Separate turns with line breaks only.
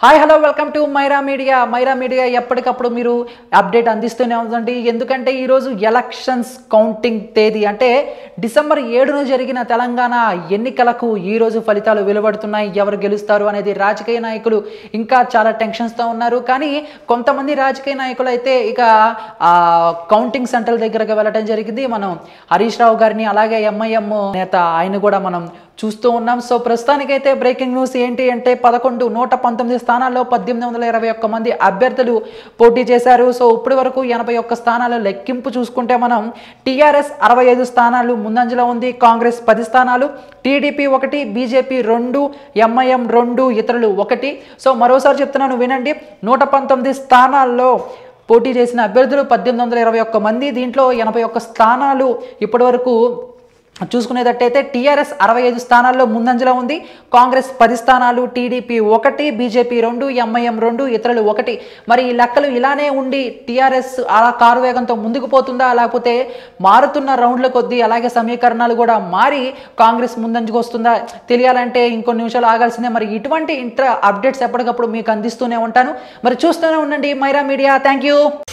hi hello welcome to Myra Media Myra Media ఎప్పటికప్పుడు మీరు update అందిస్తూనే ఉందండి ఎందుకంటే ఈరోజు ఎలక్షన్స్ కౌంటింగ్ తేదీ అంటే డిసెంబర్ ఏడున జరిగిన తెలంగాణ ఎన్నికలకు ఈరోజు ఫలితాలు వెలువడుతున్నాయి ఎవరు గెలుస్తారు అనేది రాజకీయ నాయకులు ఇంకా చాలా టెన్షన్స్తో ఉన్నారు కానీ కొంతమంది రాజకీయ నాయకులు అయితే ఇక ఆ కౌంటింగ్ సెంటర్ దగ్గరకు వెళ్ళడం జరిగింది మనం హరీష్ రావు గారిని అలాగే ఎంఐఎం నేత ఆయన కూడా మనం చూస్తూ ఉన్నాం సో ప్రస్తుతానికైతే బ్రేకింగ్ న్యూస్ ఏంటి అంటే పదకొండు నూట పంతొమ్మిది స్థానాల్లో పద్దెనిమిది వందల ఇరవై ఒక్క మంది అభ్యర్థులు పోటీ చేశారు సో ఇప్పటి వరకు ఎనభై ఒక్క స్థానాల లెక్కింపు చూసుకుంటే మనం టీఆర్ఎస్ అరవై ఐదు స్థానాలు ముందంజలో ఉంది కాంగ్రెస్ పది స్థానాలు టీడీపీ ఒకటి బీజేపీ రెండు ఎంఐఎం రెండు ఇతరులు ఒకటి సో మరోసారి చెప్తున్నాను వినండి నూట పంతొమ్మిది స్థానాల్లో పోటీ చేసిన అభ్యర్థులు పద్దెనిమిది వందల ఇరవై ఒక్క మంది దీంట్లో ఎనభై ఒక్క స్థానాలు ఇప్పటివరకు చూసుకునేటట్టయితే టీఆర్ఎస్ అరవై ఐదు స్థానాల్లో ముందంజలో ఉంది కాంగ్రెస్ పది స్థానాలు టీడీపీ ఒకటి బీజేపీ రెండు ఎంఐఎం రెండు ఇతరులు ఒకటి మరి ఈ లెక్కలు ఇలానే ఉండి టీఆర్ఎస్ అలా కారు వేగంతో ముందుకు పోతుందా లేకపోతే మారుతున్న రౌండ్ల కొద్దీ అలాగే సమీకరణాలు కూడా మారి కాంగ్రెస్ ముందంజకు వస్తుందా తెలియాలంటే ఇంకొన్ని నిమిషాలు ఆగాల్సిందే మరి ఇటువంటి ఇంటర్ అప్డేట్స్ ఎప్పటికప్పుడు మీకు అందిస్తూనే ఉంటాను మరి చూస్తూనే ఉండండి మైరా మీడియా థ్యాంక్ యూ